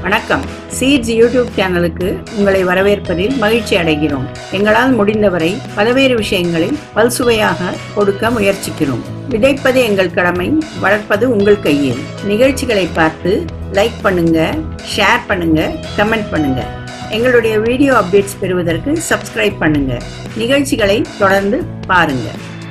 வணக்கம் seeds YouTube சேனலுக்கு உங்களை வரவேற்பதில் மகிழ்ச்சி அடைகிறோம் எங்களால் முடிந்தவரை பல்வேறு விஷயங்களில் பல்சுவையாக கொடுக்க முயற்சிக்கிறோம் விதைப்பது எங்கள் கடமை வளர்ப்பது உங்கள் கையில் நிகழ்ச்சிகளை பார்த்து லைக் பண்ணுங்க ஷேர் பண்ணுங்க கமெண்ட் பண்ணுங்க எங்களுடைய வீடியோ அப்டேட்ஸ் பெறுவதற்கு சப்ஸ்கிரைப் பண்ணுங்க நிகழ்ச்சிகளை தொடர்ந்து பாருங்க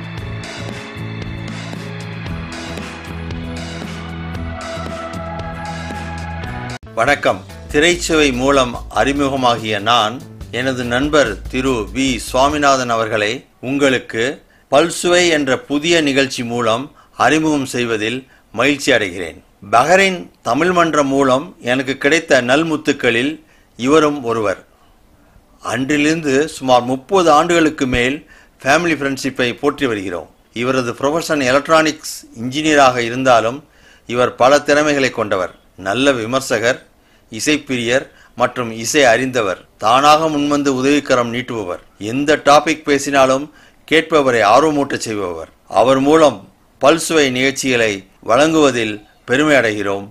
வணக்கம் திரைச்சுவை மூலம் அறிமுகமாகிய நான் எனது நண்பர் திரு வி சுவாமிநாதன் அவர்களை உங்களுக்கு பல்சுவை என்ற புதிய நிகழ்ச்சி மூலம் அறிமுகம் செய்வதில் மகிழ்ச்சி அடைகிறேன் பஹரைன் தமிழ் மன்றம் மூலம் எனக்கு கிடைத்த நல்முத்துக்களில் இவரும் ஒருவர் அன்றிலிருந்து சுமார் முப்பது ஆண்டுகளுக்கு மேல் ஃபேமிலி ஃப்ரெண்ட்ஷிப்பை போற்றி வருகிறோம் இவரது ப்ரொஃபஷன் எலக்ட்ரானிக்ஸ் இன்ஜினியராக இருந்தாலும் இவர் பல திறமைகளை கொண்டவர் நல்ல விமர்சகர் இசைப்பிரியர் மற்றும் இசை அறிந்தவர் தானாக முன்வந்து உதவிக்கரம் நீட்டுபவர் எந்த டாபிக் பேசினாலும் கேட்பவரை ஆர்வமூட்டச் செய்பவர் அவர் மூலம் பல்சுவை நிகழ்ச்சிகளை வழங்குவதில் பெருமை அடைகிறோம்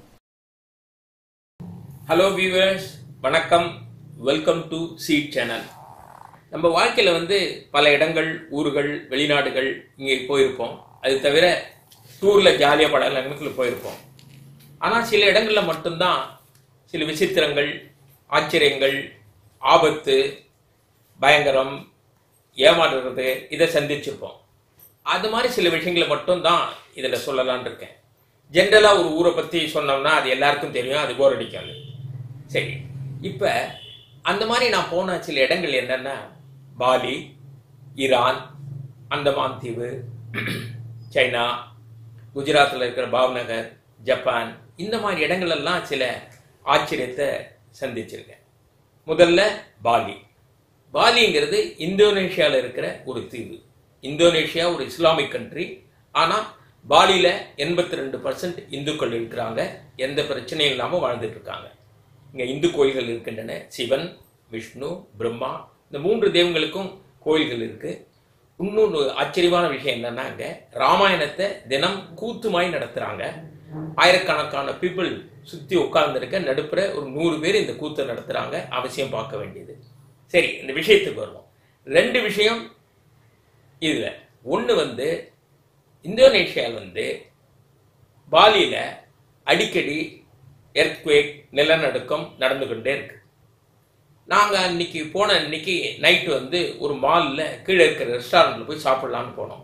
ஹலோ வியூவர்ஸ் வணக்கம் வெல்கம் டு சீட் சேனல் நம்ம வாழ்க்கையில் வந்து பல இடங்கள் ஊர்கள் வெளிநாடுகள் இங்கே போயிருப்போம் அது தவிர டூரில் ஜாலியாக பல இடங்களுக்கு போயிருப்போம் ஆனால் சில இடங்களில் மட்டும்தான் சில விசித்திரங்கள் ஆச்சரியங்கள் ஆபத்து பயங்கரம் ஏமாறுறது இதை சந்திச்சிருப்போம் அது மாதிரி சில விஷயங்களை மட்டும்தான் இதில் சொல்லலாம்னு இருக்கேன் ஜென்ரலாக ஒரு ஊரை பற்றி சொன்னோம்னா அது எல்லாருக்கும் தெரியும் அது போர் அடிக்காது சரி இப்போ அந்த மாதிரி நான் போன சில இடங்கள் என்னென்னா பாலி ஈரான் அந்தமான் தீவு சைனா குஜராத்தில் இருக்கிற பாவ்நகர் ஜப்பான் இந்த மாதிரி இடங்களெல்லாம் சில ஆச்சரியத்தை சந்திச்சிருக்கேன் முதல்ல பாலி பாலிங்கிறது இந்தோனேஷியாவில் இருக்கிற ஒரு தீவு இந்தோனேஷியா ஒரு இஸ்லாமிக் கண்ட்ரி ஆனால் பாலியில் எண்பத்தி ரெண்டு பர்சன்ட் இந்துக்கள் இருக்கிறாங்க எந்த பிரச்சனையும் இல்லாமல் வாழ்ந்துட்டு இருக்காங்க இங்கே இந்து கோயில்கள் இருக்கின்றன சிவன் விஷ்ணு பிரம்மா இந்த மூன்று தெய்வங்களுக்கும் கோயில்கள் இருக்கு இன்னொன்று ஆச்சரியமான விஷயம் என்னன்னா அங்கே ராமாயணத்தை தினம் கூத்துமாய் நடத்துகிறாங்க ஆயிரக்கணக்கான பீப்புள் சுற்றி உட்கார்ந்துருக்க நடுப்புற ஒரு நூறு பேர் இந்த கூத்தை நடத்துகிறாங்க அவசியம் பார்க்க வேண்டியது சரி இந்த விஷயத்துக்கு வருவோம் ரெண்டு விஷயம் இதில் ஒன்று வந்து இந்தோனேஷியாவில் வந்து பாலியில் அடிக்கடி எர்த்குவேக் நிலநடுக்கம் நடந்து கொண்டே இருக்கு நாங்கள் அன்னைக்கு போன அன்னைக்கு நைட்டு வந்து ஒரு மாலில் கீழே இருக்கிற ரெஸ்டாரண்ட்டில் போய் சாப்பிட்லான்னு போனோம்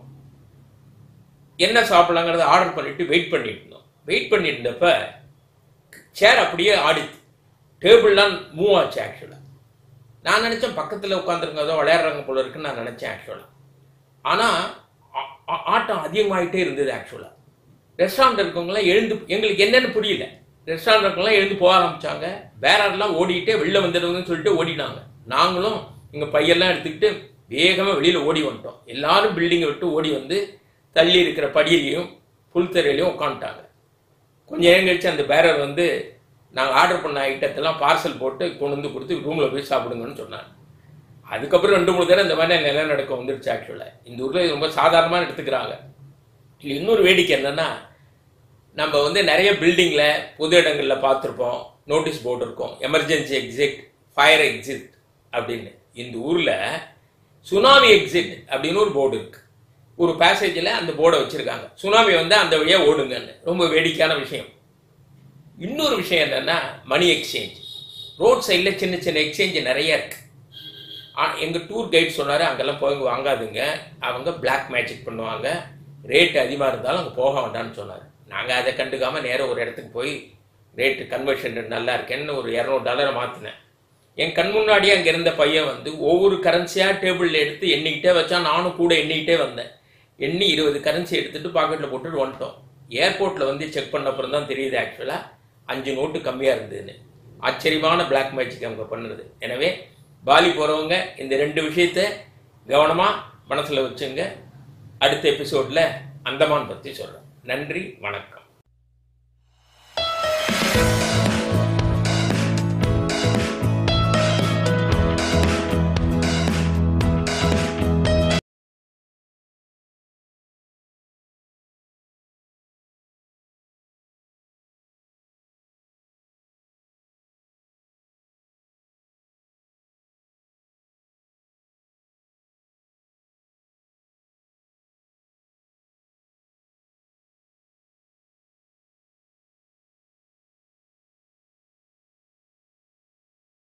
என்ன சாப்பிட்லாங்கிறத ஆர்டர் பண்ணிட்டு வெயிட் பண்ணிட்டு இருந்தோம் வெயிட் பண்ணிட்டு இருந்தப்ப சேர் அப்படியே ஆடிச்சு டேபிள்லாம் மூவ் ஆச்சு ஆக்சுவலாக நான் நினச்சேன் பக்கத்தில் உட்காந்துருங்க ஏதோ விளையாடுறாங்க போல இருக்குன்னு நான் நினச்சேன் ஆக்சுவலாக ஆனால் ஆட்டம் அதிகமாகிட்டே இருந்தது ஆக்சுவலாக ரெஸ்டாரண்ட் இருக்கவங்களாம் எழுந்து எங்களுக்கு என்னன்னு புரியல ரெஸ்டாரண்ட் இருக்கவங்களாம் எழுந்து போக ஆரம்பிச்சாங்க பேரர்லாம் ஓடிக்கிட்டே வெளில வந்துடுங்கன்னு சொல்லிட்டு ஓடினாங்க நாங்களும் எங்கள் பையெல்லாம் எடுத்துக்கிட்டு வேகமாக வெளியில் ஓடி வந்துட்டோம் எல்லாரும் பில்டிங்கை விட்டு ஓடி வந்து தள்ளி இருக்கிற படியிலையும் புல்தரையிலையும் உட்காந்துட்டாங்க கொஞ்ச நேரம் கழிச்சு அந்த பேரர் வந்து நாங்கள் ஆர்டர் பண்ண ஐட்டத்தெல்லாம் பார்சல் போட்டு கொண்டு வந்து கொடுத்து ரூமில் போய் சாப்பிடுங்கன்னு சொன்னாங்க அதுக்கப்புறம் ரெண்டு மூணு தடவை இந்த மாதிரி நிலநடுக்கம் வந்துருச்சு ஆக்சுவலாக இந்த ஊரில் இது ரொம்ப சாதாரணமாக எடுத்துக்கிறாங்க இதில் இன்னொரு வேடிக்கை என்னென்னா நம்ம வந்து நிறைய பில்டிங்கில் பொது இடங்களில் பார்த்துருப்போம் நோட்டீஸ் போர்டு இருக்கும் எமர்ஜென்சி எக்ஸிட் ஃபயர் எக்ஸிட் அப்படின்னு இந்த ஊரில் சுனாமி எக்ஸிட் அப்படின்னு ஒரு போர்டு இருக்குது ஒரு பேசேஜில் அந்த போர்டை வச்சுருக்காங்க சுனாமி வந்து அந்த வழியாக ஓடுங்கன்னு ரொம்ப வேடிக்கையான விஷயம் இன்னொரு விஷயம் என்னென்னா மணி எக்ஸ்சேஞ்ச் ரோட் சைடில் சின்ன சின்ன எக்ஸ்சேஞ்ச் நிறைய இருக்குது எங்கள் டூர் கைட் சொன்னார் அங்கெல்லாம் போய் வாங்காதுங்க அவங்க பிளாக் மேஜிக் பண்ணுவாங்க ரேட் அதிகமாக இருந்தாலும் அங்கே போக வேண்டாம்னு சொன்னார் நாங்கள் அதை கண்டுக்காமல் நேராக ஒரு இடத்துக்கு போய் ரேட்டு கன்வர்ஷன் நல்லா இருக்கேன்னு ஒரு இரநூறு டாலரை மாற்றினேன் என் கண் முன்னாடியே அங்கே இருந்த பையன் வந்து ஒவ்வொரு கரன்சியாக டேபிளில் எடுத்து எண்ணிக்கிட்டே வச்சா நானும் கூட எண்ணிக்கிட்டே வந்தேன் எண்ணி இருபது கரன்சி எடுத்துகிட்டு பாக்கெட்டில் போட்டுட்டு வந்துட்டோம் ஏர்போர்ட்டில் வந்து செக் பண்ண அப்புறம் தான் தெரியுது ஆக்சுவலாக அஞ்சு நோட்டு கம்மியாக இருந்ததுன்னு ஆச்சரியமான பிளாக் மேஜிக் அவங்க பண்ணுறது எனவே பாலி போகிறவங்க இந்த ரெண்டு விஷயத்த கவனமாக மனசில் வச்சுங்க அடுத்த எபிசோடில் அந்தமான் பற்றி சொல்கிறேன் நன்றி வணக்கம்